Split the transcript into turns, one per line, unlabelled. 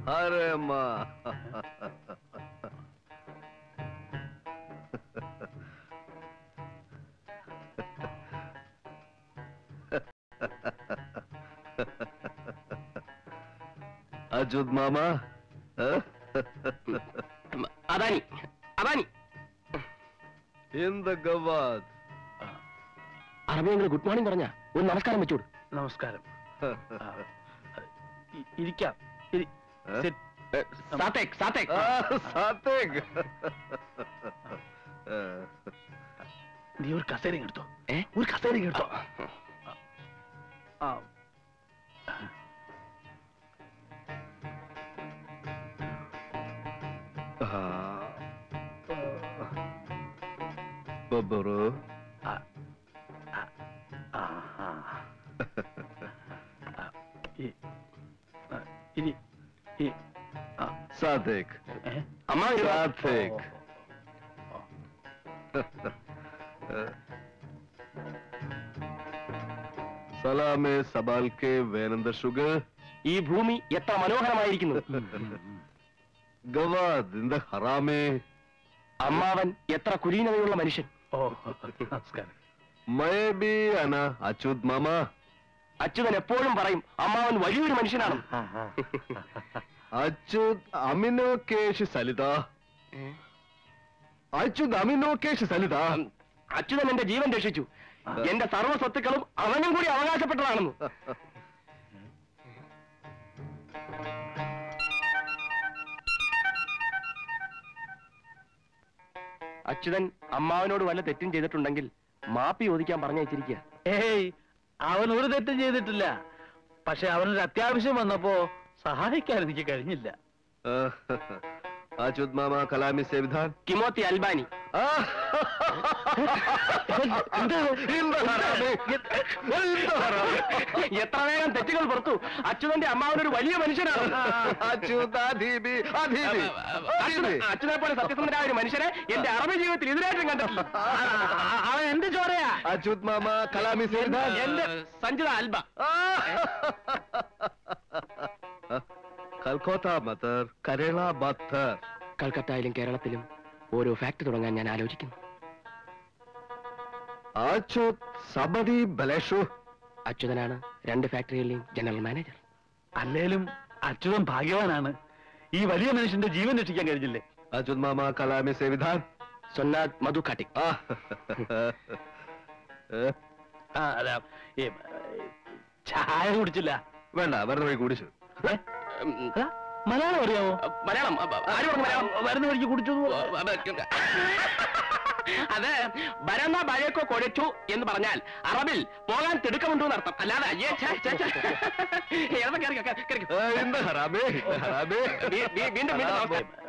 अरे माँ അച്യുത് മാമ
അദാനി അദാനി
എന്ത് ഗവാദ്
അറബിയെങ്കിൽ ഗുഡ് മോർണിംഗ് പറഞ്ഞ ഒരു നമസ്കാരം വെച്ചോട്
നമസ്കാരം ആ, ഇ- ഇരിക്കാം ഇരി- sit.
സാത്തേക്ക് സാത്തേക്ക്
സാത്തേക്ക്
നീ ഒരു കസേര ഇങ്ങ് എടുത്തോ
ഏ?
ഒരു കസേര ഇങ്ങ് എടുത്തോ ആ
ബബ്ബറു
ആ, ആ, ആ, ആ. ആ, ഈ- ആ, ഇരി ഈ- ആ,
സാത്തേക്ക്
ഏ?
അമ്മ വരുവാ.
സാത്തേക്ക് സലാമെ സബാൽക്കെ വേനന്ദ ഷുഗർ
ഈ ഭൂമി എത്ര മനോഹരമായിരിക്കുന്നു
ഗവാദ് ഇന്ത ഹറാമേ
അമ്മാവൻ എത്ര കുലീനതയുള്ള മനുഷ്യൻ
ഓ നമസ്കാരം
മയ ബി അന അച്യുത് മാമ
അച്യുതൻ എപ്പോഴും പറയും അമ്മാവൻ വലിയൊരു മനുഷ്യനാണ്
അച്യുത് അമിനോ കേശ് സലിത അച്യുത് അമിനോ കേശ് സലിത
അച്യുതൻ എന്റെ ജീവൻ രക്ഷിച്ചു എന്റെ സർവ്വ സ്വത്തുക്കളും അവനും കൂടി അവകാശപ്പെട്ടതാണെന്ന് അച്യുതൻ അമ്മാവനോട് വല്ല തെറ്റും ചെയ്തിട്ടുണ്ടെങ്കിൽ മാപ്പി ചോദിക്കാൻ പറഞ്ഞയച്ചിരിക്കുക
ഏയ് അവൻ ഒരു തെറ്റും ചെയ്തിട്ടില്ല പക്ഷെ അവനൊരു അത്യാവശ്യം വന്നപ്പോ സഹായിക്കാൻ എനിക്ക് കഴിഞ്ഞില്ല
അച്യുത് മാമ കലാമി സേവിധാൻ
കിമോത്തി അൽബാനി എത്ര വേഗം തെറ്റുകൾ പുറത്തു അച്യുതന്റെ അമ്മാവനൊരു വലിയ മനുഷ്യനാണ്
അച്യുത് അധീബി അധീബി
അച്യുതൻ- അച്യുതനെ പോലെ സത്യസന്ധനായ ഒരു മനുഷ്യനെ എന്റെ അറബി ജീവിതത്തിൽ ഇതിനായിട്ടും കണ്ടിട്ടില്ല
അവൻ എന്ത് ചോരയാ
അച്യുത് മാമ കലാമി സേവിധാൻ
എന്റെ സഞ്ജിത അൽബ
കൽക്കോത്ത മത്തർ കരള ബത്തർ
കൽക്കത്തയിലും കേരളത്തിലും ഓരോ ഫാക്ടറി തുടങ്ങാൻ ഞാൻ ആലോചിക്കുന്നു
അച്യുത് സബദി ബലേഷു
അച്യുതനാണ് രണ്ട് ഫാക്ടറികളിലെയും ജനറൽ മാനേജർ
അല്ലേലും അച്യുതൻ ഭാഗ്യവാനാണ് ഈ വലിയ മനുഷ്യന്റെ ജീവൻ രക്ഷിക്കാൻ കഴിഞ്ഞില്ലേ
അച്യുത് മാമ കലാമി സേവിധാൻ
സൊന്നാദ് മധു കാട്ടിക്
ആ ഏ,
ആ അല്ല ഈ, ചായ കുടിച്ചില്ല
വേണ്ട വരുന്ന വഴി കുടിച്ചു
ഏ? അല്ല, മലയാളം അറിയാമോ
മലയാളം അ, അ, ആര് പറഞ്ഞു മലയാളം
വരുന്ന വഴിക്ക് കുടിച്ചു
അത് ബരന്ന ബഴക്കോ കൊഴച്ചു എന്ന് പറഞ്ഞാൽ അറബിൽ പോകാൻ തിടുക്കമുണ്ടോ എന്നർത്ഥം അല്ലാതെ അയ്യേ ഛേ, ഛേ, ഛേ. ഏതാ കേറിക്കോ, കേറിക്കോ.
ഏ, ഇന്ത ഹറാമേ ഹറാമേ
വീ- വീ- വീണ്ടും വീണ്ടും നമസ്കാരം.